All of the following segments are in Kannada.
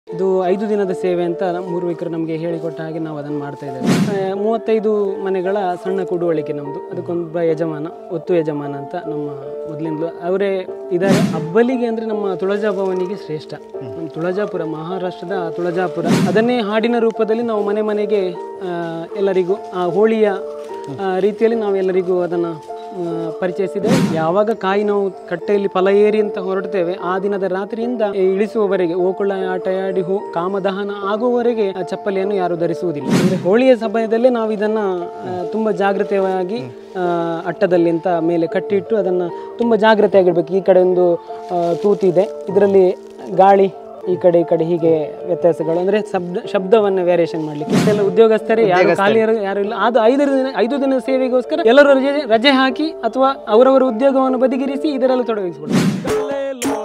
ಇದು ಐದು ದಿನದ ಸೇವೆ ಅಂತ ನಮ್ಮ ಪೂರ್ವಿಕರು ನಮಗೆ ಹೇಳಿಕೊಟ್ಟ ಹಾಗೆ ನಾವು ಅದನ್ನು ಮಾಡ್ತಾ ಇದ್ದೇವೆ ಆ, ಮೂವತ್ತೈದು ಮನೆಗಳ ಸಣ್ಣ ಕುಡುವಳಿಕೆ ನಮ್ಮದು ಅದಕ್ಕೊಂದು ಯಜಮಾನ ಒತ್ತು ಯಜಮಾನ ಅಂತ ನಮ್ಮ ಮೊದಲಿಂದಲೂ ಅವರೇ ಇದ್ದಾರೆ ಅಬ್ಬಲಿಗೆ ಅಂದರೆ ನಮ್ಮ ತುಳಜಾ ಭವನಿಗೆ ಶ್ರೇಷ್ಠ ನಮ್ಮ ತುಳಜಾಪುರ ಮಹಾರಾಷ್ಟ್ರದ ತುಳಜಾಪುರ ಅದನ್ನೇ ಹಾಡಿನ ರೂಪದಲ್ಲಿ ನಾವು ಮನೆ ಮನೆಗೆ ಆ, ಎಲ್ಲರಿಗೂ ಆ ಹೋಳಿಯ ಆ, ರೀತಿಯಲ್ಲಿ ನಾವು ಎಲ್ಲರಿಗೂ ಅದನ್ನು ಪರಿಚಯಿಸಿದೆ ಯಾವಾಗ ಕಾಯಿ ನಾವು ಕಟ್ಟೆಯಲ್ಲಿ ಫಲ ಏರಿ ಅಂತ ಹೊರಡ್ತೇವೆ ಆ ದಿನದ ರಾತ್ರಿಯಿಂದ ಈ ಇಳಿಸುವವರೆಗೆ ಓಕುಳ ಆಟ ಆಡಿ ಹೋ ಕಾಮದಹನ ಆಗುವವರೆಗೆ ಆ ಚಪ್ಪಲಿಯನ್ನು ಯಾರು ಧರಿಸುವುದಿಲ್ಲ ಅಂದ್ರೆ ಹೋಳಿಯ ಸಮಯದಲ್ಲೇ ನಾವು ಇದನ್ನ ಆ, ತುಂಬಾ ಜಾಗ್ರತೆಯಾಗಿ ಆ, ಅಟ್ಟದಲ್ಲಿ ಅಂತ ಮೇಲೆ ಕಟ್ಟಿಟ್ಟು ಅದನ್ನ ತುಂಬಾ ಜಾಗ್ರತೆಯಾಗಿರ್ಬೇಕು ಈ ಕಡೆ ಒಂದು ಆ, ತೂತಿದೆ ಇದರಲ್ಲಿ ಗಾಳಿ ಈ ಕಡೆ ಈ ಕಡೆ ಹೀಗೆ ವ್ಯತ್ಯಾಸಗಳು ಅಂದ್ರೆ ಶಬ್ದ ಶಬ್ದವನ್ನ ವೇರಿಯೇಷನ್ ಮಾಡ್ಲಿಕ್ಕೆ ಇಷ್ಟೆಲ್ಲ ಉದ್ಯೋಗಸ್ಥರೇ ಯಾರು ಖಾಲಿ ಯಾರು- ಯಾರು ಇಲ್ಲ ಅದು ಐದು ದಿನ ಐದು ದಿನ ಸೇವೆಗೋಸ್ಕರ ಎಲ್ಲರೂ ರಜೆ ರಜೆ ಹಾಕಿ ಅಥವಾ ಅವರವರ ಉದ್ಯೋಗವನ್ನು ಬದಿಗಿರಿಸಿ ಇದರಲ್ಲಿ ತೊಡಗಿಸಿಕೊಳ್ಳಿ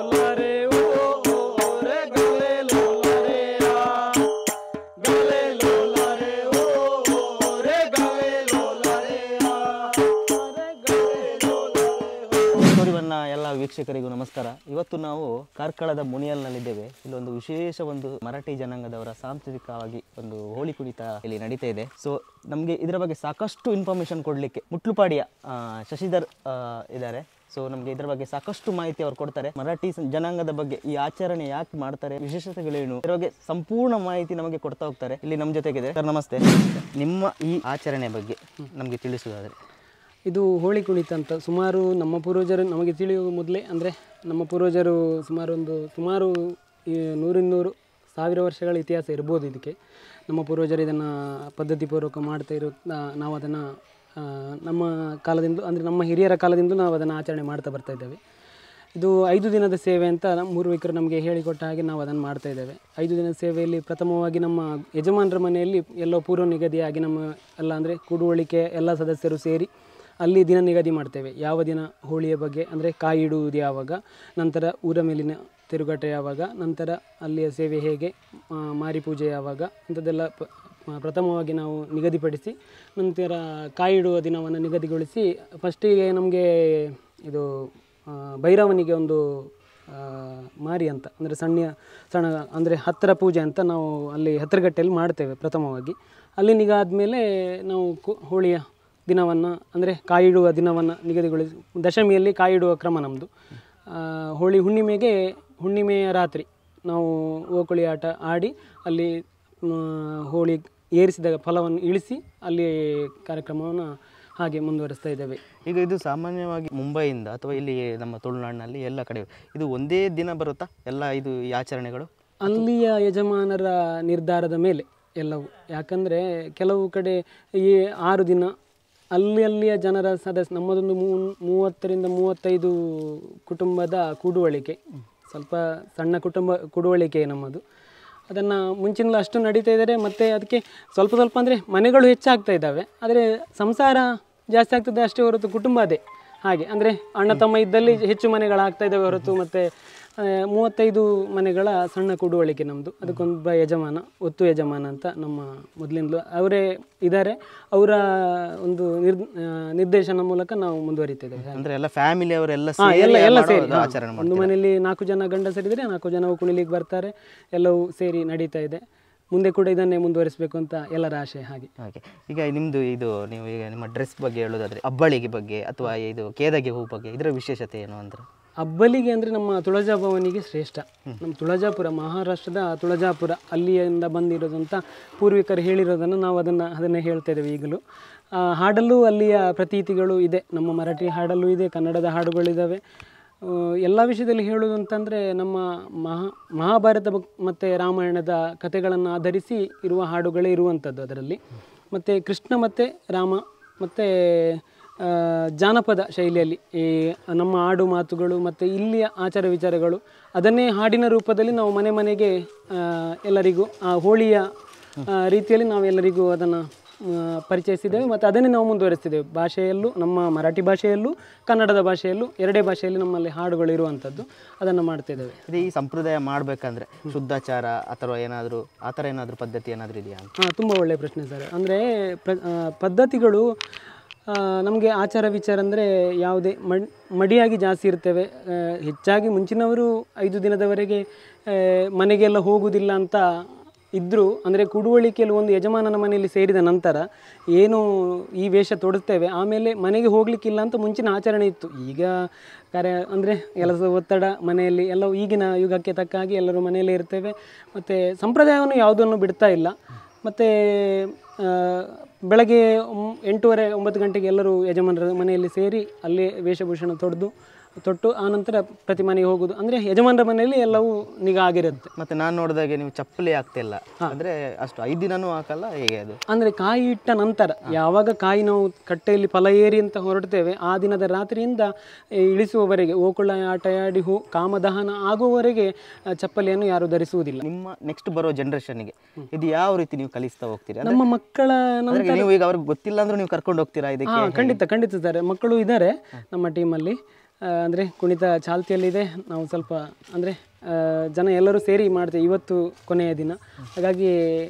ಸೂರ್ಯವನ್ನ ಎಲ್ಲ ವೀಕ್ಷಕರಿಗೂ ನಮಸ್ಕಾರ ಇವತ್ತು ನಾವು ಕಾರ್ಕಳದ ಮುನಿಯಲ್ನಲ್ಲಿದ್ದೇವೆ ಇಲ್ಲೊಂದು ವಿಶೇಷ ಒಂದು ಮರಾಠಿ ಜನಾಂಗದವರ ಸಾಂಸ್ಕೃತಿಕವಾಗಿ ಒಂದು ಹೋಳಿ ಕುಣಿತ ಇಲ್ಲಿ ನಡೀತಾ ಇದೆ ಸೊ ನಮಗೆ ಇದರ ಬಗ್ಗೆ ಸಾಕಷ್ಟು ಇನ್ಫಾರ್ಮೇಶನ್ ಕೊಡಲಿಕ್ಕೆ ಮುಟ್ಲುಪಾಡಿಯ ಆ, ಶಶಿಧರ್ ಆ, ಇದ್ದಾರೆ ಸೊ ನಮಗೆ ಇದರ ಬಗ್ಗೆ ಸಾಕಷ್ಟು ಮಾಹಿತಿ ಅವರು ಕೊಡ್ತಾರೆ ಮರಾಠಿ ಸ- ಜನಾಂಗದ ಬಗ್ಗೆ ಈ ಆಚರಣೆ ಯಾಕೆ ಮಾಡ್ತಾರೆ ವಿಶೇಷತೆಗಳೇನು ಇದರ ಬಗ್ಗೆ ಸಂಪೂರ್ಣ ಮಾಹಿತಿ ನಮಗೆ ಕೊಡ್ತಾ ಹೋಗ್ತಾರೆ ಇಲ್ಲಿ ನಮ್ಮ ಜೊತೆಗಿದೆ ಸರ್ ನಮಸ್ತೆ ನಿಮ್ಮ ಈ ಆಚರಣೆ ಬಗ್ಗೆ ನಮಗೆ ತಿಳಿಸುವುದಾದ್ರೆ ಇದು ಹೋಳಿ ಕುಣಿತ ಅಂತ ಸುಮಾರು ನಮ್ಮ ಪೂರ್ವಜರು ನಮಗೆ ತಿಳಿಯುವ ಮೊದಲೇ ಅಂದರೆ ನಮ್ಮ ಪೂರ್ವಜರು ಸುಮಾರು ಒಂದು ಸುಮಾರು ಈ ನೂರಿನ್ನೂರು ಸಾವಿರ ವರ್ಷಗಳ ಇತಿಹಾಸ ಇರ್ಬೋದು ಇದಕ್ಕೆ ನಮ್ಮ ಪೂರ್ವಜರು ಇದನ್ನು ಪದ್ಧತಿಪೂರ್ವಕ ಮಾಡ್ತಾ ಇರೋ ನಾ- ನಾವು ಅದನ್ನು ನಮ್ಮ ಕಾಲದಿಂದ ಅಂದರೆ ನಮ್ಮ ಹಿರಿಯರ ಕಾಲದಿಂದ ನಾವು ಅದನ್ನು ಆಚರಣೆ ಮಾಡ್ತಾ ಬರ್ತಾ ಇದ್ದೇವೆ ಇದು ಐದು ದಿನದ ಸೇವೆ ಅಂತ ನಮ್ಮ ಪೂರ್ವಿಕರು ನಮಗೆ ಹೇಳಿಕೊಟ್ಟ ಹಾಗೆ ನಾವು ಅದನ್ನು ಮಾಡ್ತಾ ಇದ್ದೇವೆ ಐದು ದಿನದ ಸೇವೆಯಲ್ಲಿ ಪ್ರಥಮವಾಗಿ ನಮ್ಮ ಯಜಮಾನರ ಮನೆಯಲ್ಲಿ ಎಲ್ಲೋ ಪೂರ್ವ ನಿಗದಿಯಾಗಿ ನಮ್ಮ ಎಲ್ಲ ಅಂದರೆ ಕೂಡುವಳಿಕೆ ಎಲ್ಲ ಸದಸ್ಯರು ಸೇರಿ ಅಲ್ಲಿ ದಿನ ನಿಗದಿ ಮಾಡ್ತೇವೆ ಯಾವ ದಿನ ಹೋಳಿಯ ಬಗ್ಗೆ ಅಂದರೆ ಕಾಯಿ ಇಡುವುದು ಯಾವಾಗ ನಂತರ ಊರ ಮೇಲಿನ ತಿರುಗಾಟ ಯಾವಾಗ ನಂತರ ಅಲ್ಲಿಯ ಸೇವೆ ಹೇಗೆ ಆ, ಮಾರಿ ಪೂಜೆ ಯಾವಾಗ ಅಂಥದ್ದೆಲ್ಲ ಪ- ಆ, ಪ್ರಥಮವಾಗಿ ನಾವು ನಿಗದಿಪಡಿಸಿ ನಂತರ ಕಾಯಿ ಇಡುವ ದಿನವನ್ನು ನಿಗದಿಗೊಳಿಸಿ ಫಸ್ಟಿಗೆ ನಮಗೆ ಇದು ಆ, ಭೈರವನಿಗೆ ಒಂದು ಆ, ಮಾರಿ ಅಂತ ಅಂದರೆ ಸಣ್ಣ ಸಣ್ಣ ಅಂದರೆ ಹತ್ತಿರ ಪೂಜೆ ಅಂತ ನಾವು ಅಲ್ಲಿ ಹತ್ತಿರಗಟ್ಟೆಯಲ್ಲಿ ಮಾಡ್ತೇವೆ ಪ್ರಥಮವಾಗಿ ಅಲ್ಲಿ ನಿಗ ಆದಮೇಲೆ ನಾವು ಕು- ಹೋಳಿಯ ದಿನವನ್ನು ಅಂದರೆ ಕಾಯಿಡುವ ದಿನವನ್ನು ನಿಗದಿಗೊಳಿಸಿ ದಶಮಿಯಲ್ಲಿ ಕಾಯಿಡುವ ಕ್ರಮ ನಮ್ಮದು ಹೋಳಿ ಹುಣ್ಣಿಮೆಗೆ ಹುಣ್ಣಿಮೆಯ ರಾತ್ರಿ ನಾವು ಓಕುಳಿ ಆಟ ಆಡಿ ಅಲ್ಲಿ ಮ್, ಹೋಳಿ ಏರಿಸಿದ ಫಲವನ್ನು ಇಳಿಸಿ ಅಲ್ಲಿ ಕಾರ್ಯಕ್ರಮವನ್ನು ಹಾಗೆ ಮುಂದುವರಿಸ್ತಾ ಇದ್ದೇವೆ ಈಗ ಇದು ಸಾಮಾನ್ಯವಾಗಿ ಮುಂಬೈಯಿಂದ ಅಥವಾ ಇಲ್ಲಿ ನಮ್ಮ ತುಳುನಾಡಿನಲ್ಲಿ ಎಲ್ಲ ಕಡೆ ಇದು ಒಂದೇ ದಿನ ಬರುತ್ತಾ ಎಲ್ಲ ಇದು ಈ ಆಚರಣೆಗಳು ಅಲ್ಲಿಯ ಯಜಮಾನರ ನಿರ್ಧಾರದ ಮೇಲೆ ಎಲ್ಲವೂ ಯಾಕಂದರೆ ಕೆಲವು ಕಡೆ ಈ ಆರು ದಿನ ಅಲ್ಲಿ ಅಲ್ಲಿಯ ಜನರ ಸದಸ್ಯ ನಮ್ಮದೊಂದು ಮೂ ಮೂವತ್ತರಿಂದ ಮೂವತ್ತೈದು ಕುಟುಂಬದ ಕೂಡುವಳಿಕೆ ಸ್ವಲ್ಪ ಸಣ್ಣ ಕುಟುಂಬ ಕೂಡುವಳಿಕೆ ನಮ್ಮದು ಅದನ್ನು ಮುಂಚಿನಲ್ಲ ಅಷ್ಟು ನಡೀತಾ ಇದ್ದಾರೆ ಮತ್ತು ಅದಕ್ಕೆ ಸ್ವಲ್ಪ ಸ್ವಲ್ಪ ಅಂದರೆ ಮನೆಗಳು ಹೆಚ್ಚಾಗ್ತಾ ಇದ್ದಾವೆ ಆದರೆ ಸಂಸಾರ ಜಾಸ್ತಿ ಆಗ್ತದೆ ಅಷ್ಟೇ ಹೊರತು ಕುಟುಂಬ ಅದೇ ಹಾಗೆ ಅಂದರೆ ಅಣ್ಣ ತಮ್ಮ ಇದ್ದಲ್ಲಿ ಹೆಚ್ಚು ಮನೆಗಳಾಗ್ತಾ ಇದ್ದಾವೆ ಹೊರತು ಮತ್ತು ಆ, ಮೂವತ್ತೈದು ಮನೆಗಳ ಸಣ್ಣ ಕೂಡುವಳಿಕೆ ನಮ್ಮದು ಅದಕ್ಕೊಂದು ಯಜಮಾನ ಒತ್ತು ಯಜಮಾನ ಅಂತ ನಮ್ಮ ಮೊದಲಿಂದಲೂ ಅವರೇ ಇದ್ದಾರೆ ಅವರ ಒಂದು ನಿರ್ ಆ, ನಿರ್ದೇಶನ ಮೂಲಕ ನಾವು ಮುಂದುವರಿತಿದ್ದೇವೆ ಅಂದ್ರೆ ಎಲ್ಲ ಫ್ಯಾಮಿಲಿ ಅವರೆಲ್ಲ ಹಾ, ಎಲ್ಲ ಎಲ್ಲ ಸೇರಿ ಸೇರಿ ಮಾಡೋ ಹಾ. ಆಚರಣೆ ಒಂದು ಮಾಡ್ತಾರೆ ಮನೆಯಲ್ಲಿ ನಾಲ್ಕು ಜನ ಗಂಡಸರಿದ್ರೆ ನಾಲ್ಕು ಜನ ಕುಣಿಲಿಕ್ಕೆ ಬರ್ತಾರೆ ಎಲ್ಲವೂ ಸೇರಿ ನಡೀತಾ ಇದೆ ಮುಂದೆ ಕೂಡ ಇದನ್ನೇ ಮುಂದುವರಿಸಬೇಕು ಅಂತ ಎಲ್ಲರ ಆಶೆ ಹಾಗೆ ಹಾಗೆ ಈಗ ನಿಮ್ದು ಇದು ನೀವು ಈಗ ನಿಮ್ಮ ಡ್ರೆಸ್ ಬಗ್ಗೆ ಹೇಳೋದಾದ್ರೆ ಅಬ್ಬಳಿಗೆ ಬಗ್ಗೆ ಅಥವಾ ಇದು ಕೇದಗೆ ಹೂ ಬಗ್ಗೆ ಇದರ ವಿಶೇಷತೆ ಏನು ಅಂದ್ರೆ ಅಬ್ಬಲಿಗೆ ಅಂದರೆ ನಮ್ಮ ತುಳಜಾ ಭವನಿಗೆ ಶ್ರೇಷ್ಠ ನಮ್ಮ ತುಳಜಾಪುರ ಮಹಾರಾಷ್ಟ್ರದ ತುಳಜಾಪುರ ಅಲ್ಲಿಯಿಂದ ಬಂದಿರೋದಂತ ಪೂರ್ವಿಕರು ಹೇಳಿರೋದನ್ನು ನಾವು ಅದನ್ನು ಅದನ್ನೇ ಹೇಳ್ತಾ ಇದ್ದೇವೆ ಈಗಲೂ ಆ, ಹಾಡಲ್ಲೂ ಅಲ್ಲಿಯ ಪ್ರತೀತಿಗಳು ಇದೆ ನಮ್ಮ ಮರಾಠಿ ಹಾಡಲ್ಲೂ ಇದೆ ಕನ್ನಡದ ಹಾಡುಗಳಿದ್ದಾವೆ ಆ, ಎಲ್ಲ ವಿಷಯದಲ್ಲಿ ಹೇಳೋದು ಅಂತಂದರೆ ನಮ್ಮ ಮಹಾ ಮಹಾಭಾರತ ಬಗ್- ಮತ್ತು ರಾಮಾಯಣದ ಕಥೆಗಳನ್ನು ಆಧರಿಸಿ ಇರುವ ಹಾಡುಗಳೇ ಇರುವಂಥದ್ದು ಅದರಲ್ಲಿ ಮತ್ತು ಕೃಷ್ಣ ಮತ್ತು ರಾಮ ಮತ್ತು ಆ, ಜಾನಪದ ಶೈಲಿಯಲ್ಲಿ ಈ ನಮ್ಮ ಆಡು ಮಾತುಗಳು ಮತ್ತು ಇಲ್ಲಿಯ ಆಚಾರ ವಿಚಾರಗಳು ಅದನ್ನೇ ಹಾಡಿನ ರೂಪದಲ್ಲಿ ನಾವು ಮನೆ ಮನೆಗೆ ಆ, ಎಲ್ಲರಿಗೂ ಆ ಹೋಳಿಯ ಆ, ರೀತಿಯಲ್ಲಿ ನಾವು ಎಲ್ಲರಿಗೂ ಅದನ್ನು ಪರಿಚಯಿಸಿದ್ದೇವೆ ಮತ್ತು ಅದನ್ನೇ ನಾವು ಮುಂದುವರಿಸ್ತಿದ್ದೇವೆ ಭಾಷೆಯಲ್ಲೂ ನಮ್ಮ ಮರಾಠಿ ಭಾಷೆಯಲ್ಲೂ ಕನ್ನಡದ ಭಾಷೆಯಲ್ಲೂ ಎರಡೇ ಭಾಷೆಯಲ್ಲಿ ನಮ್ಮಲ್ಲಿ ಹಾಡುಗಳು ಇರುವಂಥದ್ದು ಅದನ್ನು ಮಾಡ್ತಿದ್ದೇವೆ ಇದು ಈ ಸಂಪ್ರದಾಯ ಮಾಡ್ಬೇಕಂದ್ರೆ ಶುದ್ಧಾಚಾರ ಅಥವಾ ಏನಾದರೂ ಆ ಥರ ಏನಾದರೂ ಪದ್ಧತಿ ಏನಾದರೂ ಇದೆಯಾ ಅಂತ ಹಾಂ ತುಂಬ ಒಳ್ಳೆಯ ಪ್ರಶ್ನೆ ಸರ್ ಅಂದರೆ ಪ್ರ ಆ, ಪದ್ಧತಿಗಳು ನಮಗೆ ಆಚಾರ ವಿಚಾರ ಅಂದರೆ ಯಾವುದೇ ಮಡ್ ಮಡಿಯಾಗಿ ಜಾಸ್ತಿ ಇರ್ತೇವೆ ಆ, ಹೆಚ್ಚಾಗಿ ಮುಂಚಿನವರು ಐದು ದಿನದವರೆಗೆ ಆ, ಮನೆಗೆಲ್ಲ ಹೋಗುವುದಿಲ್ಲ ಅಂತ ಇದ್ದರೂ ಅಂದರೆ ಕುಡುವಳಿಕೆಯಲ್ಲಿ ಒಂದು ಯಜಮಾನನ ಮನೆಯಲ್ಲಿ ಸೇರಿದ ನಂತರ ಏನು ಈ ವೇಷ ತೊಡುತ್ತೇವೆ ಆಮೇಲೆ ಮನೆಗೆ ಹೋಗ್ಲಿಕ್ಕಿಲ್ಲ ಅಂತ ಮುಂಚಿನ ಆಚರಣೆ ಇತ್ತು ಈಗ ಕಾರ್ಯ ಅಂದರೆ ಕೆಲಸ ಒತ್ತಡ ಮನೆಯಲ್ಲಿ ಎಲ್ಲ ಈಗಿನ ಯುಗಕ್ಕೆ ತಕ್ಕ ಹಾಗೆ ಎಲ್ಲರೂ ಮನೆಯಲ್ಲೇ ಇರ್ತೇವೆ ಮತ್ತು ಸಂಪ್ರದಾಯವನ್ನು ಯಾವುದನ್ನು ಬಿಡ್ತಾ ಇಲ್ಲ ಮತ್ತು ಬೆಳಗ್ಗೆ ಒಂ- ಎಂಟೂವರೆ ಒಂಬತ್ತು ಗಂಟೆಗೆ ಎಲ್ಲರೂ ಯಜಮಾನರ ಮನೆಯಲ್ಲಿ ಸೇರಿ ಅಲ್ಲೇ ವೇಷಭೂಷಣ ತೊಡೆದು ತೊಟ್ಟು ಆನಂತರ ಪ್ರತಿ ಮನೆಗೆ ಹೋಗೋದು ಅಂದರೆ ಯಜಮಾನರ ಮನೆಯಲ್ಲಿ ಎಲ್ಲವೂ ನಿಗಾ ಆಗಿರುತ್ತೆ ಮತ್ತೆ ನಾನು ನೋಡಿದಾಗೆ ನೀವು ಚಪ್ಪಲಿ ಆಗ್ತಿಲ್ಲ ಅಂದ್ರೆ ಅಷ್ಟು ಐದು ದಿನನೂ ಹಾಕಲ್ಲ ಹೇಗೆ ಅದು ಅಂದರೆ ಕಾಯಿ ಇಟ್ಟ ನಂತರ ಯಾವಾಗ ಕಾಯಿ ನಾವು ಕಟ್ಟೆಯಲ್ಲಿ ಫಲ ಏರಿ ಅಂತ ಹೊರಡ್ತೇವೆ ಆ ದಿನದ ರಾತ್ರಿಯಿಂದ ಏ, ಇಳಿಸುವವರೆಗೆ ಓಕುಳ ಆಟ ಆಡಿ ಹೋ ಕಾಮದಹನ ಆಗುವವರೆಗೆ ಆ, ಚಪ್ಪಲಿಯನ್ನು ಯಾರು ಧರಿಸುವುದಿಲ್ಲ ನಿಮ್ಮ ನೆಕ್ಸ್ಟ್ ಬರೋ ಜನರೇಷನ್ಗೆ ಇದು ಯಾವ ರೀತಿ ನೀವು ಕಲಿಸ್ತಾ ಹೋಗ್ತೀರಿ ಅಂದ್ರೆ ನಮ್ಮ ಮಕ್ಕಳ ನಂತರ ಅಂದ್ರೆ ನೀವು ಈಗ ಅವ್ರಿಗೆ ಗೊತ್ತಿಲ್ಲ ಅಂದ್ರೂ ನೀವು ಕರ್ಕೊಂಡು ಹೋಗ್ತೀರಾ ಇದಕ್ಕೆ ಹಾಂ ಖಂಡಿತ ಖಂಡಿತ ಸರ್ ಮಕ್ಕಳು ಇದ್ದಾರೆ ನಮ್ಮ ಟೀಮಲ್ಲಿ ಅಂದರೆ ಕುಣಿತ ಚಾಲ್ತಿಯಲ್ಲಿದೆ ನಾವು ಸ್ವಲ್ಪ ಅಂದರೆ ಜನ ಎಲ್ಲರೂ ಸೇರಿ ಮಾಡ್ತೇವೆ ಇವತ್ತು ಕೊನೆಯ ದಿನ ಹಾಗಾಗಿ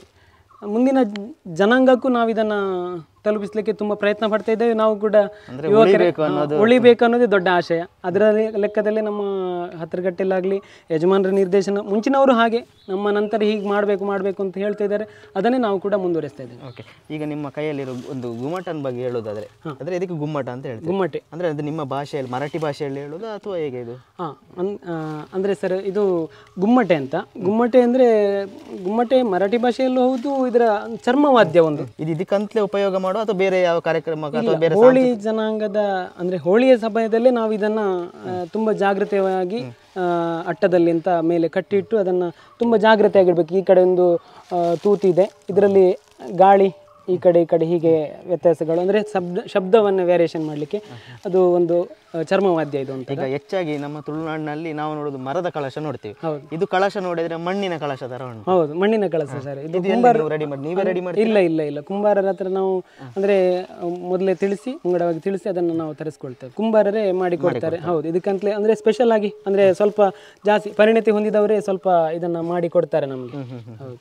ಮುಂದಿನ ಜ- ಜನಾಂಗಕ್ಕೂ ನಾವು ಇದನ್ನು ತಲುಪಿಸಲಿಕ್ಕೆ ತುಂಬ ಪ್ರಯತ್ನ ಪಡ್ತಾ ಇದ್ದೇವೆ ನಾವು ಕೂಡ ಯುವಕರೇ ಹಾ, ಉಳಿಬೇಕು ಅನ್ನೋದೇ ದೊಡ್ಡ ಆಶಯ ಅದರ ಲೆಕ್ಕದಲ್ಲೇ ನಮ್ಮ ಹತ್ತಿರಗಟ್ಟೆಲಾಗಲಿ ಯಜಮಾನರ ನಿರ್ದೇಶನ ಮುಂಚಿನವರು ಹಾಗೆ ನಮ್ಮ ನಂತರ ಹೀಗೆ ಮಾಡಬೇಕು ಮಾಡಬೇಕು ಅಂತ ಹೇಳ್ತಾ ಇದ್ದಾರೆ ಅದನ್ನೇ ನಾವು ಕೂಡ ಮುಂದುವರಿಸ್ತಾ ಇದ್ದೇವೆ ಓಕೆ ಈಗ ನಿಮ್ಮ ಕೈಯಲ್ಲಿರೋ ಒಂದು ಗುಮ್ಮಟನ ಬಗ್ಗೆ ಹೇಳೋದಾದ್ರೆ ಅಂದ್ರೆ ಇದಕ್ಕೆ ಗುಮ್ಮಟ ಅಂತ ಹೇಳ್ತೀವಿ ಗುಮ್ಮಟೆ ಅಂದ್ರೆ ಅದು ನಿಮ್ಮ ಭಾಷೆಯಲ್ಲಿ ಮರಾಠಿ ಭಾಷೆಯಲ್ಲಿ ಹೇಳೋದು ಅಥವಾ ಹೇಗೆ ಇದು ಹಾಂ ಅನ್ ಅಂದರೆ ಸರ್ ಇದು ಗುಮ್ಮಟೆ ಅಂತ ಗುಮ್ಮಟೆ ಅಂದರೆ ಗುಮ್ಮಟೆ ಮರಾಠಿ ಭಾಷೆಯಲ್ಲೂ ಹೌದು ಇದರ ಚರ್ಮವಾದ್ಯ ಒಂದು ಇದು ಇದಕ್ಕಂತಲೇ ಉಪಯೋಗ ಮಾಡೋ ಅಥವಾ ಬೇರೆ ಯಾವ ಕಾರ್ಯಕ್ರಮಕ್ಕೆ ಅಥವಾ ಬೇರೆ ಹೋಳಿ ಜನಾಂಗದ ಅಂದರೆ ಹೋಳಿಯ ಸಮಯದಲ್ಲೇ ನಾವು ಇದನ್ನು ತುಂಬ ಜಾಗ್ರತೆಯಾಗಿ ಆ, ಅಟ್ಟದಲ್ಲಿ ಅಂತ ಮೇಲೆ ಕಟ್ಟಿಟ್ಟು ಅದನ್ನು ತುಂಬ ಜಾಗ್ರತೆಯಾಗಿರ್ಬೇಕು ಈ ಕಡೆ ಒಂದು ಆ, ತೂತಿದೆ ಇದರಲ್ಲಿ ಗಾಳಿ ಈ ಕಡೆ ಈ ಕಡೆ ಹೀಗೆ ವ್ಯತ್ಯಾಸಗಳು ಅಂದರೆ ಶಬ್ದ ಶಬ್ದವನ್ನು ವೇರಿಯೇಷನ್ ಮಾಡಲಿಕ್ಕೆ ಅದು ಒಂದು ಆ, ಚರ್ಮವಾದ್ಯ ಇದು ಅಂತ ಈಗ ಹೆಚ್ಚಾಗಿ ನಮ್ಮ ತುಳುನಾಡಿನಲ್ಲಿ ನಾವು ನೋಡೋದು ಮರದ ಕಳಶ ನೋಡ್ತೀವಿ ಹೌದು. ಇದು ಕಳಶ ನೋಡಿದ್ರೆ ಮಣ್ಣಿನ ಕಳಶ ತರ ಉಂಟು ಹೌದು ಮಣ್ಣಿನ ಕಳಸ ಸರ್ ಇದು ರೆಡಿ ಮಾಡಿ ನೀವೇ ರೆಡಿ ಮಾಡಿ ಇಲ್ಲ ಇಲ್ಲ ಇಲ್ಲ ಕುಂಬಾರರ ಹತ್ರ ನಾವು ಅಂದ್ರೆ ಮೊದಲೇ ತಿಳಿಸಿ ಮುಂಗಡವಾಗಿ ತಿಳಿಸಿ ಅದನ್ನು ನಾವು ತರಿಸ್ಕೊಳ್ತೇವೆ ಕುಂಬಾರರೇ ಮಾಡಿಕೊಡ್ತಾರೆ ಹೌದು ಇದಕ್ಕಂತಲೇ ಅಂದ್ರೆ ಸ್ಪೆಷಲ್ ಆಗಿ ಅಂದ್ರೆ ಸ್ವಲ್ಪ ಜಾಸ್ತಿ ಪರಿಣತಿ ಹೊಂದಿದವರೇ ಸ್ವಲ್ಪ ಇದನ್ನ ಮಾಡಿ ಕೊಡ್ತಾರೆ ನಮಗೆ ಹೌದು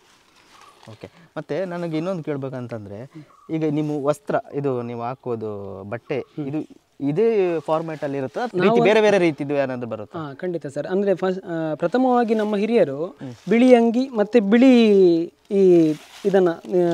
ಓಕೆ ಮತ್ತೆ ನನಗೆ ಇನ್ನೊಂದು ಕೇಳ್ಬೇಕಂತಂದ್ರೆ ಈಗ ನಿಮ್ಮ ವಸ್ತ್ರ ಇದು ನೀವು ಹಾಕೋದು ಬಟ್ಟೆ ಇದು ಇದೇ ಫಾರ್ಮ್ಯಾಟ್ ಅಲ್ಲಿ ಇರುತ್ತಾ ರೀತಿ ಬೇರೆ ಬೇರೆ ರೀತಿದು ಏನಾದ್ರು ಬರುತ್ತಾ ಹಾ ಖಂಡಿತ ಸರ್ ಅಂದ್ರೆ ಫಸ್ಟ್ ಪ್ರಥಮವಾಗಿ ನಮ್ಮ ಹಿರಿಯರು ಬಿಳಿ ಅಂಗಿ ಮತ್ತೆ ಬಿಳಿ ಈ ಇದನ್ನ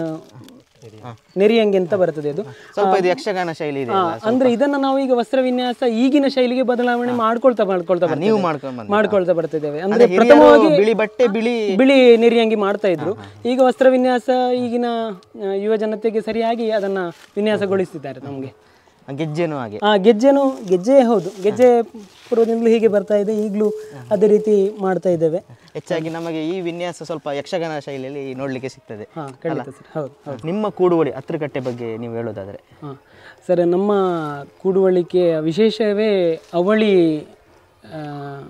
ಆ, ನೆರಿ ಅಂಗಿ ಅಂತ ಬರ್ತದೆ ಅದು ಸ್ವಲ್ಪ ಇದು ಯಕ್ಷಗಾನ ಶೈಲಿ ಇದೆ ಹಾ, ಅಂದ್ರೆ ಇದನ್ನ ನಾವು ಈಗ ವಸ್ತ್ರ ವಿನ್ಯಾಸ ಈಗಿನ ಶೈಲಿಗೆ ಬದಲಾವಣೆ ಮಾಡ್ಕೊಳ್ತಾ ಮಾಡ್ಕೊಳ್ತಾ ಬರ್ತಾ ನೀವು ಇದ್ದೇವೆ. ಮಾಡ್ಕೊಂಡ್ ಬಂದ್ರಿ. ಮಾಡ್ಕೊಳ್ತಾ ಬರ್ತಿದ್ದೇವೆ ಅಂದ್ರೆ ಅಂದ್ರೆ ಹಿರಿಯರು ಪ್ರಥಮವಾಗಿ ಬಿಳಿ ಬಟ್ಟೆ ಬಿಳಿ ಬಿಳಿ ನೆರಿಯಂಗಿ ಮಾಡ್ತಾ ಇದ್ರು ಈಗ ವಸ್ತ್ರ ವಿನ್ಯಾಸ ಈಗಿನ ಆ, ಯುವ ಜನತೆಗೆ ಸರಿಯಾಗಿ ಅದನ್ನ ವಿನ್ಯಾಸಗೊಳಿಸಿದ್ದಾರೆ ನಮಗೆ ಗೆಜ್ಜೆನೂ ಹಾಗೆ ಆ ಗೆಜ್ಜೆನು ಗೆಜ್ಜೆ ಹೌದು ಗೆಜ್ಜೆ ಪೂರ್ವದಿಂದಲೂ ಹೀಗೆ ಬರ್ತಾ ಇದೆ ಈಗಲೂ ಅದೇ ರೀತಿ ಮಾಡ್ತಾ ಇದ್ದೇವೆ ಹೆಚ್ಚಾಗಿ ನಮಗೆ ಈ ವಿನ್ಯಾಸ ಸ್ವಲ್ಪ ಯಕ್ಷಗಾನ ಶೈಲಿಯಲ್ಲಿ ನೋಡ್ಲಿಕ್ಕೆ ಸಿಗ್ತದೆ ಹಾ ಖಂಡಿತ ಸರ್ ಹೌದು ನಿಮ್ಮ ಕೂಡುವಳಿ ಹತ್ರಕಟ್ಟೆ ಬಗ್ಗೆ ನೀವು ಹೇಳೋದಾದ್ರೆ ಹಾಂ ಸರ್ ನಮ್ಮ ಕೂಡುವಳಿಕೆಯ ವಿಶೇಷವೇ ಅವಳಿ ಆ,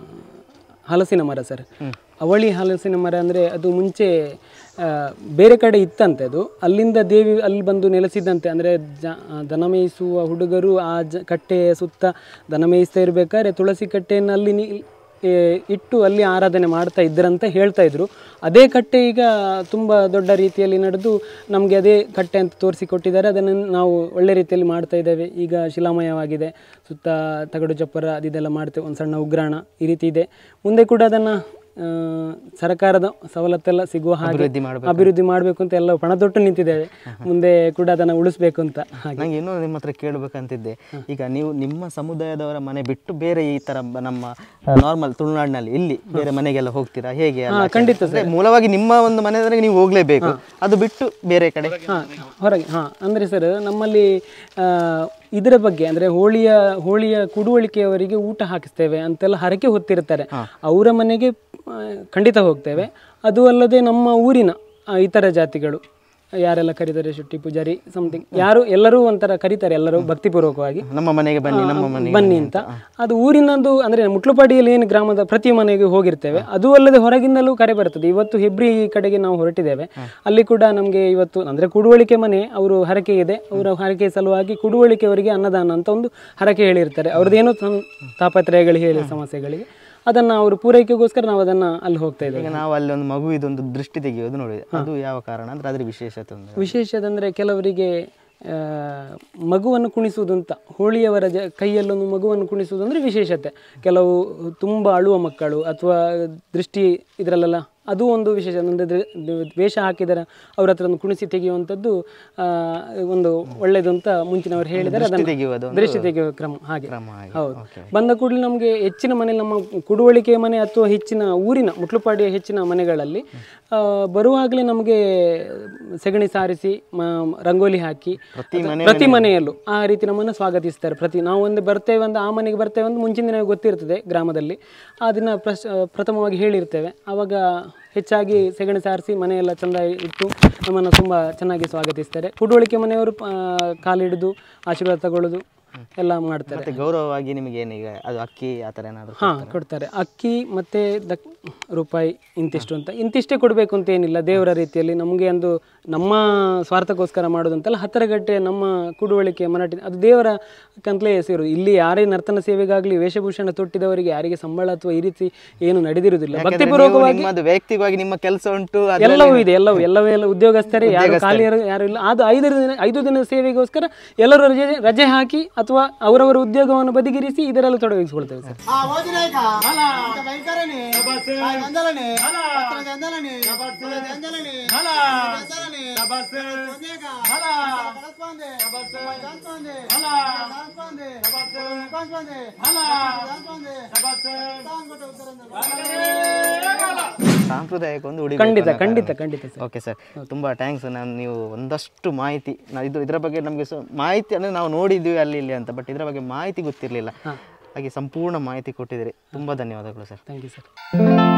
ಹಲಸಿನ ಮರ ಸರ್ ಅವಳಿ ಹಲಸಿನ ಮರ ಅಂದರೆ ಅದು ಮುಂಚೆ ಆ, ಬೇರೆ ಕಡೆ ಇತ್ತಂತೆ ಅದು ಅಲ್ಲಿಂದ ದೇವಿ ಅಲ್ಲಿ ಬಂದು ನೆಲೆಸಿದಂತೆ ಅಂದರೆ ಜ ದನ ಮೇಯಿಸುವ ಹುಡುಗರು ಆ ಜ ಕಟ್ಟೆಯ ಸುತ್ತ ದನ ಮೇಯಿಸ್ತಾ ಇರಬೇಕಾದ್ರೆ ತುಳಸಿ ಕಟ್ಟೆಯನ್ನು ಅಲ್ಲಿ ನಿ ಏ, ಇಟ್ಟು ಅಲ್ಲಿ ಆರಾಧನೆ ಮಾಡ್ತಾ ಇದ್ರಂತ ಹೇಳ್ತಾ ಇದ್ರು ಅದೇ ಕಟ್ಟೆ ಈಗ ತುಂಬ ದೊಡ್ಡ ರೀತಿಯಲ್ಲಿ ನಡೆದು ನಮಗೆ ಅದೇ ಕಟ್ಟೆ ಅಂತ ತೋರಿಸಿಕೊಟ್ಟಿದ್ದಾರೆ ಅದನ್ನು ನಾವು ಒಳ್ಳೆ ರೀತಿಯಲ್ಲಿ ಮಾಡ್ತಾ ಇದ್ದೇವೆ ಈಗ ಶಿಲಾಮಯವಾಗಿದೆ ಸುತ್ತ ತಗಡು ಚಪ್ಪರ ಅದೆಲ್ಲ ಮಾಡ್ತೇವೆ ಒಂದು ಸಣ್ಣ ಉಗ್ರಾಣ ಈ ರೀತಿ ಇದೆ ಮುಂದೆ ಕೂಡ ಅದನ್ನು ಸರ್ಕಾರದ ಸವಲತ್ತೆಲ್ಲ ಸಿಗುವ ಹಾಗೆ ಅಭಿವೃದ್ಧಿ ಮಾಡ್ಬೇಕು. ಅಭಿವೃದ್ಧಿ ಮಾಡಬೇಕು ಅಂತ ಎಲ್ಲ ಪಣದೊಟ್ಟು ನಿಂತಿದ್ದೇವೆ ಮುಂದೆ ಕೂಡ ಅದನ್ನು ಉಳಿಸ್ಬೇಕು ಅಂತ ಹಾಗೆ ನಂಗೆ ಇನ್ನೂ ನಿಮ್ಮ ಹತ್ರ ಕೇಳಬೇಕಂತಿದ್ದೆ ಈಗ ನೀವು ನಿಮ್ಮ ಸಮುದಾಯದವರ ಮನೆ ಬಿಟ್ಟು ಬೇರೆ ಈ ತರ ಬ- ನಮ್ಮ ನಾರ್ಮಲ್ ತುಳುನಾಡಿನಲ್ಲಿ ಇಲ್ಲಿ ಬೇರೆ ಮನೆಗೆಲ್ಲ ಹೋಗ್ತೀರಾ ಹೇಗೆ ಅಲ್ಲ? ಖಂಡಿತ ಅಂದ್ರೆ ಮೂಲವಾಗಿ ನಿಮ್ಮ ಒಂದು ಮನೆಯವರೆಗೆ ನೀವು ಹೋಗ್ಲೇಬೇಕು ಅದು ಬಿಟ್ಟು ಬೇರೆ ಕಡೆ ಹಾಂ ಹೊರಗೆ ಹಾಂ ಅಂದರೆ ಸರ್ ನಮ್ಮಲ್ಲಿ ಆ, ಇದರ ಬಗ್ಗೆ ಅಂದರೆ ಹೋಳಿಯ ಹೋಳಿಯ ಕುಡುವಳಿಕೆಯವರಿಗೆ ಊಟ ಹಾಕಿಸ್ತೇವೆ ಅಂತೆಲ್ಲ ಹರಕೆ ಹೊತ್ತಿರ್ತಾರೆ ಅವರ ಮನೆಗೆ ಆ, ಖಂಡಿತ ಹೋಗ್ತೇವೆ ಅದು ಅಲ್ಲದೆ ನಮ್ಮ ಊರಿನ ಆ, ಇತರ ಜಾತಿಗಳು ಯಾರೆಲ್ಲ ಕರೀತಾರೆ ಶೆಟ್ಟಿ ಪೂಜಾರಿ ಸಮಥಿಂಗ್ ಯಾರು ಎಲ್ಲರೂ ಒಂಥರ ಕರೀತಾರೆ ಎಲ್ಲರೂ ಭಕ್ತಿಪೂರ್ವಕವಾಗಿ ನಮ್ಮ ಮನೆಗೆ ಬನ್ನಿ ನಮ್ಮ ಮನೆಗೆ ಬನ್ನಿ ಅಂತ ಅದು ಊರಿನದು ಅಂದ್ರೆ ಮುಟ್ಲುಪಾಡಿಯಲ್ಲಿ ಏನು ಗ್ರಾಮದ ಪ್ರತಿ ಮನೆಗೆ ಹೋಗಿರ್ತೇವೆ ಅದು ಅಲ್ಲದೆ ಹೊರಗಿಂದಲೂ ಕರೆ ಬರ್ತದೆ ಇವತ್ತು ಹೆಬ್ರಿ ಕಡೆಗೆ ನಾವು ಹೊರಟಿದ್ದೇವೆ ಅಲ್ಲಿ ಕೂಡ ನಮಗೆ ಇವತ್ತು ಅಂದ್ರೆ ಕುಡುವಳಿಕೆ ಮನೆ ಅವರು ಹರಕೆ ಇದೆ ಅವರ ಹರಕೆ ಸಲುವಾಗಿ ಕುಡುವಳಿಕೆಯವರಿಗೆ ಅನ್ನದಾನ ಅಂತ ಒಂದು ಹರಕೆ ಹೇಳಿರ್ತಾರೆ ಅವ್ರದ್ದೇನೋ ತನ್- ತಾಪತ್ರಯಗಳು ಹೇಳಿ ಸಮಸ್ಯೆಗಳಿಗೆ ಅದನ್ನ ಅವರು ಪೂರೈಕೆಗೋಸ್ಕರ ನಾವು ಅದನ್ನ ಅಲ್ಲಿ ಹೋಗ್ತಾ ಇದ್ದೇವೆ ಈಗ ನಾವು ಅಲ್ಲಿ ಒಂದು ಮಗು ಇದೊಂದು ದೃಷ್ಟಿ ತೆಗೆಯೋದು ನೋಡಿದೆ ಅದು ಯಾವ ಕಾರಣ ಅಂದ್ರೆ ಅದ್ರ ವಿಶೇಷತೆ ಅಂದ್ರೆ ವಿಶೇಷದಂದ್ರೆ ಕೆಲವರಿಗೆ ಆ, ಮಗುವನ್ನು ಕುಣಿಸುವುದು ಅಂತ ಹೋಳಿಯವರ ಜ ಕೈಯಲ್ಲೊಂದು ಮಗುವನ್ನು ಕುಣಿಸುವುದು ಅಂದರೆ ವಿಶೇಷತೆ ಕೆಲವು ತುಂಬ ಅಳುವ ಮಕ್ಕಳು ಅಥವಾ ದೃಷ್ಟಿ ಇದರಲ್ಲೆಲ್ಲ ಅದು ಒಂದು ವಿಶೇಷ ಅಂದರೆ ವೇಷ ಹಾಕಿದರೆ ಅವ್ರ ಹತ್ರ ಒಂದು ಕುಣಿಸಿ ತೆಗೆಯುವಂಥದ್ದು ಆ, ಒಂದು ಒಳ್ಳೆಯದು ಅಂತ ಮುಂಚಿನವರು ಹೇಳಿದರೆ ಅದನ್ನು ತೆಗೆಯುವುದು ಒಂದು ದೃಷ್ಟಿ ತೆಗೆಯುವ ಕ್ರಮ ಹಾಗೆ ಕ್ರಮ ಆಗಿ. ಹೌದು Okay. ಬಂದ ಕೂಡಲೇ ನಮಗೆ ಹೆಚ್ಚಿನ ಮನೆಯಲ್ಲಿ ನಮ್ಮ ಕುಡುವಳಿಕೆ ಮನೆ ಅಥವಾ ಹೆಚ್ಚಿನ ಊರಿನ ಮುಟ್ಲುಪಾಡಿಯ ಹೆಚ್ಚಿನ ಮನೆಗಳಲ್ಲಿ ಆ, ಬರುವಾಗಲೇ ನಮಗೆ ಸೆಗಣಿ ಸಾರಿಸಿ ಮ- ರಂಗೋಲಿ ಹಾಕಿ ಪ್ರತಿ ಮನೆ ಪ್ರತಿ ಮನೆಯಲ್ಲೂ ಆ ರೀತಿ ನಮ್ಮನ್ನು ಸ್ವಾಗತಿಸ್ತಾರೆ ಪ್ರತಿ ನಾವು ಒಂದು ಬರ್ತೇವೆ ಅಂತ ಆ ಮನೆಗೆ ಬರ್ತೇವೆ ಅಂತ ಮುಂಚಿನ ದಿನ ಗೊತ್ತಿರ್ತದೆ ಗ್ರಾಮದಲ್ಲಿ ಆ ದಿನ ಪ್ರಶ್ ಪ್ರಥಮವಾಗಿ ಹೇಳಿರ್ತೇವೆ ಆವಾಗ ಹೆಚ್ಚಾಗಿ ಸೆಗಣಿ ಸಾರಿಸಿ ಮನೆಯೆಲ್ಲ ಚೆಂದ ಇಟ್ಟು ನಮ್ಮನ್ನು ತುಂಬ ಚೆನ್ನಾಗಿ ಸ್ವಾಗತಿಸ್ತಾರೆ ಕುಡುವಳಿಕೆ ಮನೆಯವರು ಆ, ಕಾಲಿಡಿದು ಆಶೀರ್ವಾದ ತಗೊಳ್ಳೋದು ಎಲ್ಲ ಮಾಡ್ತಾರೆ ಮತ್ತೆ ಗೌರವವಾಗಿ ನಿಮಗೆ ಏನೀಗ ಅದು ಅಕ್ಕಿ ಆ ಥರ ಏನಾದರೂ ಹಾಂ ಕೊಡ್ತಾರೆ ಅಕ್ಕಿ ಮತ್ತು ದಕ್ ರೂಪಾಯಿ ಇಂತಿಷ್ಟು ಅಂತ ಇಂತಿಷ್ಟೇ ಕೊಡಬೇಕು ಅಂತ ಏನಿಲ್ಲ ದೇವರ ರೀತಿಯಲ್ಲಿ ನಮಗೆ ಒಂದು ನಮ್ಮ ಸ್ವಾರ್ಥಕ್ಕೋಸ್ಕರ ಮಾಡೋದಂತಲ್ಲ ಹತ್ತರಗಟ್ಟೆ ನಮ್ಮ ಕುಡುವಳಿಕೆ ಮರಾಠಿ ಅದು ದೇವರ ಕಂತಲೇ ಸೇರು ಇಲ್ಲಿ ಯಾರೇ ನರ್ತನ ಸೇವೆಗಾಗಲಿ ವೇಷಭೂಷಣ ತೊಟ್ಟಿದವರಿಗೆ ಯಾರಿಗೆ ಸಂಬಳ ಅಥವಾ ಈ ರೀತಿ ಏನು ನಡೆದಿರುವುದಿಲ್ಲ ಭಕ್ತಿಪೂರ್ವಕವಾಗಿ ನಿಮ್ಮದು ವೈಯಕ್ತಿಕವಾಗಿ ನಿಮ್ಮ ಕೆಲಸ ಉಂಟು ಅದ್ರಲ್ಲಿ ಎಲ್ಲವೂ ಇದೆ ಎಲ್ಲವೂ ಎಲ್ಲವೂ ಎಲ್ಲ ಉದ್ಯೋಗಸ್ಥರೇ ಯಾರು ಖಾಲಿಯರು ಯಾರು ಇಲ್ಲ ಅದು ಐದು ದಿನ ಐದು ದಿನದ ಸೇವೆಗೋಸ್ಕರ ಎಲ್ಲರೂ ರಜೆ ರಜೆ ಹಾಕಿ ಅಥವಾ ಅವರವರ ಉದ್ಯೋಗವನ್ನು ಬದಿಗಿರಿಸಿ ಇದರಲ್ಲಿ ತೊಡಗಿಸಿಕೊಳ್ತೇವೆ ಸರ್ ఆ వదిలేక ఇంకా భయంకరని గందలని గందలని గందలని గందలని పొందేక కలస్పాందే కాన్స్పాందే కాన్స్పాందే కాన్స్పాందే కాన్స్పాందే కాన్స్పాందే ఉత్తరం ಸಾಂಪ್ರದಾಯಿಕ ಒಂದು ಉಡುಗೆ ಖಂಡಿತ ಖಂಡಿತ ಖಂಡಿತ ಸರ್ ಓಕೆ ಸರ್ ತುಂಬ ಥ್ಯಾಂಕ್ಸ್ ನಾನು ನೀವು ಒಂದಷ್ಟು ಮಾಹಿತಿ ನಾವು ಇದು ಇದರ ಬಗ್ಗೆ ನಮಗೆ ಸ ಮಾಹಿತಿ ಅಂದರೆ ನಾವು ನೋಡಿದ್ವಿ ಅಲ್ಲಿ ಇಲ್ಲಿ ಅಂತ ಬಟ್ ಇದರ ಬಗ್ಗೆ ಮಾಹಿತಿ ಗೊತ್ತಿರಲಿಲ್ಲ ಹಾಗೆ ಸಂಪೂರ್ಣ ಮಾಹಿತಿ ಕೊಟ್ಟಿದ್ದೀರಿ ತುಂಬ ಧನ್ಯವಾದಗಳು ಸರ್ ಥ್ಯಾಂಕ್ ಯು ಸರ್